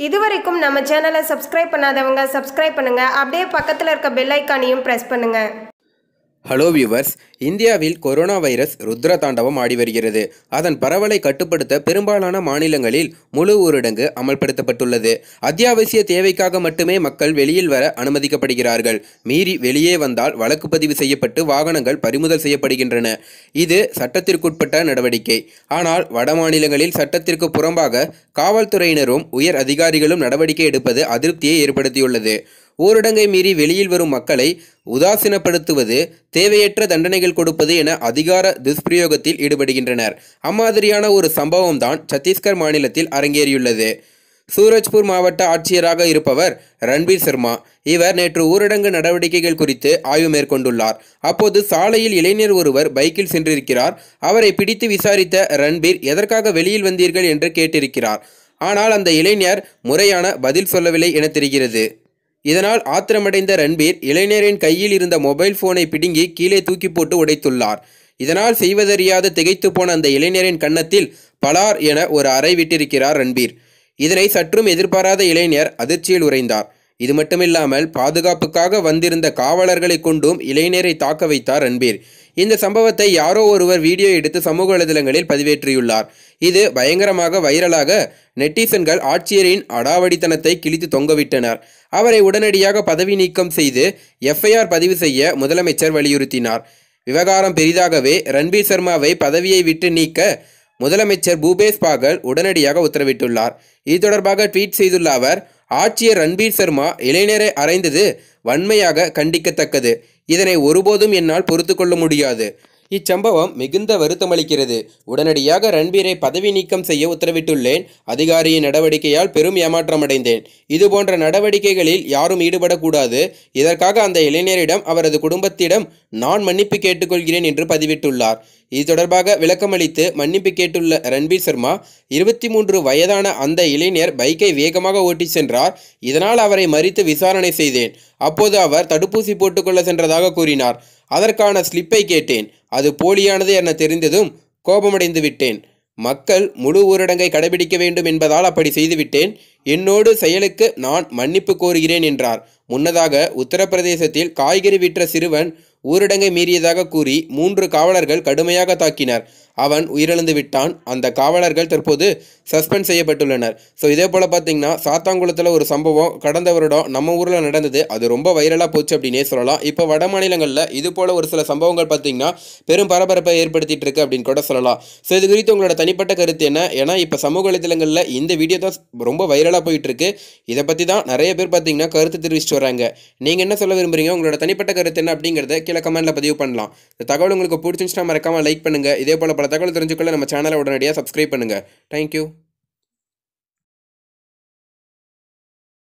இதுவரைக்கும் நம்ம சேனலை சப்ஸ்கிரைப் பண்ணாதவங்க சப்ஸ்கிரைப் பண்ணுங்க அப்படியே பக்கத்தில் இருக்க பெல் ஐக்கானையும் ப்ரெஸ் பண்ணுங்க ஹலோ வியூவர்ஸ் இந்தியாவில் கொரோனா வைரஸ் ருத்ர தாண்டவம் ஆடி வருகிறது அதன் பரவலை கட்டுப்படுத்த பெரும்பாலான மாநிலங்களில் முழு ஊரடங்கு அமல்படுத்தப்பட்டுள்ளது அத்தியாவசிய தேவைக்காக மட்டுமே மக்கள் வெளியில் வர அனுமதிக்கப்படுகிறார்கள் மீறி வெளியே வந்தால் வழக்கு பதிவு செய்யப்பட்டு வாகனங்கள் பறிமுதல் செய்யப்படுகின்றன இது சட்டத்திற்குட்பட்ட நடவடிக்கை ஆனால் வட மாநிலங்களில் சட்டத்திற்கு புறம்பாக காவல்துறையினரும் உயர் அதிகாரிகளும் நடவடிக்கை எடுப்பது அதிருப்தியை ஏற்படுத்தியுள்ளது ஊரடங்கை மீறி வெளியில் வரும் மக்களை உதாசீனப்படுத்துவது தேவையற்ற தண்டனைகள் கொடுப்பது என அதிகார துஷ்பிரயோகத்தில் ஈடுபடுகின்றனர் அம்மாதிரியான ஒரு சம்பவம் தான் சத்தீஸ்கர் மாநிலத்தில் அரங்கேறியுள்ளது சூரஜ்பூர் மாவட்ட ஆட்சியராக இருப்பவர் ரன்பீர் சர்மா இவர் நேற்று ஊரடங்கு நடவடிக்கைகள் குறித்து ஆய்வு மேற்கொண்டுள்ளார் அப்போது சாலையில் இளைஞர் ஒருவர் பைக்கில் சென்றிருக்கிறார் அவரை பிடித்து விசாரித்த ரன்பீர் எதற்காக வெளியில் வந்தீர்கள் என்று கேட்டிருக்கிறார் ஆனால் அந்த இளைஞர் முறையான பதில் சொல்லவில்லை என தெரிகிறது இதனால் ஆத்திரமடைந்த ரன்பீர் இளைஞரின் கையில் இருந்த மொபைல் போனை பிடுங்கி கீழே தூக்கி போட்டு உடைத்துள்ளார் இதனால் செய்வதறியாது திகைத்து போன அந்த இளைஞரின் கன்னத்தில் பலார் என ஒரு அறை விட்டிருக்கிறார் ரன்பீர் இதனை சற்றும் எதிர்பாராத இளைஞர் அதிர்ச்சியில் உறைந்தார் இது மட்டுமில்லாமல் பாதுகாப்புக்காக வந்திருந்த காவலர்களை கொண்டும் இளைஞரை தாக்க வைத்தார் ரன்பீர் இந்த சம்பவத்தை யாரோ ஒருவர் வீடியோ எடுத்து சமூக வலைதளங்களில் பதிவேற்றியுள்ளார் இது பயங்கரமாக வைரலாக நெட்டிசன்கள் ஆட்சியரின் அடாவடித்தனத்தை கிழித்து தொங்கவிட்டனர் அவரை உடனடியாக பதவி நீக்கம் செய்து எஃப்ஐஆர் பதிவு செய்ய முதலமைச்சர் வலியுறுத்தினார் விவகாரம் பெரிதாகவே ரன்பீர் சர்மாவை பதவியை விட்டு நீக்க முதலமைச்சர் பூபேஷ் பாகல் உடனடியாக உத்தரவிட்டுள்ளார் இது தொடர்பாக ட்வீட் செய்துள்ள அவர் ஆட்சியர் ரன்பீர் சர்மா இளைஞரை அறைந்தது வன்மையாக கண்டிக்கத்தக்கது இதனை ஒருபோதும் என்னால் பொறுத்து கொள்ள முடியாது இச்சம்பவம் மிகுந்த வருத்தமளிக்கிறது உடனடியாக ரன்பீரை பதவி நீக்கம் செய்ய உத்தரவிட்டுள்ளேன் அதிகாரியின் நடவடிக்கையால் பெரும் ஏமாற்றமடைந்தேன் இதுபோன்ற நடவடிக்கைகளில் யாரும் ஈடுபடக்கூடாது இதற்காக அந்த இளைஞரிடம் அவரது குடும்பத்திடம் நான் மன்னிப்பு கேட்டுக்கொள்கிறேன் என்று பதிவிட்டுள்ளார் இது தொடர்பாக விளக்கமளித்து மன்னிப்பு கேட்டுள்ள ரன்பீர் சர்மா இருபத்தி மூன்று வயதான அந்த இளைஞர் பைக்கை வேகமாக ஓட்டிச் சென்றார் இதனால் அவரை மறித்து விசாரணை செய்தேன் அப்போது அவர் தடுப்பூசி போட்டுக்கொள்ள சென்றதாக கூறினார் அதற்கான ஸ்லிப்பை கேட்டேன் அது போலியானது என தெரிந்ததும் கோபமடைந்து விட்டேன் மக்கள் முழு ஊரடங்கை கடைபிடிக்க வேண்டும் என்பதால் அப்படி செய்துவிட்டேன் என்னோடு செயலுக்கு நான் மன்னிப்பு கோருகிறேன் என்றார் முன்னதாக உத்தரப்பிரதேசத்தில் காய்கறி விற்ற சிறுவன் ஊரடங்கை மீறியதாக கூறி மூன்று காவலர்கள் கடுமையாக தாக்கினர் அவன் உயிரிழந்து விட்டான் அந்த காவலர்கள் தற்போது சஸ்பெண்ட் செய்யப்பட்டுள்ளனர் ஸோ இதே போல் பார்த்தீங்கன்னா சாத்தாங்குளத்தில் ஒரு சம்பவம் கடந்த வருடம் நம்ம ஊரில் நடந்தது அது ரொம்ப வைரலாக போச்சு அப்படின்னே சொல்லலாம் இப்போ வட மாநிலங்களில் இது போல் ஒரு சில சம்பவங்கள் பார்த்தீங்கன்னா பெரும் பரபரப்பை ஏற்படுத்திட்டு இருக்கு அப்படின்னு கூட சொல்லலாம் ஸோ இது குறித்து உங்களோட தனிப்பட்ட கருத்து என்ன ஏன்னா இப்போ சமூக வலைதளங்களில் இந்த வீடியோ தான் ரொம்ப வைரலாக போயிட்டு இருக்கு இதை பற்றி தான் நிறைய பேர் பார்த்தீங்கன்னா கருத்து தெரிவிச்சிட்டு வராங்க நீங்கள் என்ன சொல்ல விரும்புறீங்க உங்களோட தனிப்பட்ட கருத்து என்ன அப்படிங்கிறத கீழே கமெண்ட்டில் பதிவு பண்ணலாம் இந்த தகவல் உங்களுக்கு பிடிச்சிருந்துச்சுன்னா மறக்காமல் லைக் பண்ணுங்கள் இதே போல் பல தகவல் தெரிஞ்சுக்கொள்ள நம்ம சேனலை உடனடியாக சப்ஸ்கிரைப் பண்ணுங்கள் தேங்க்யூ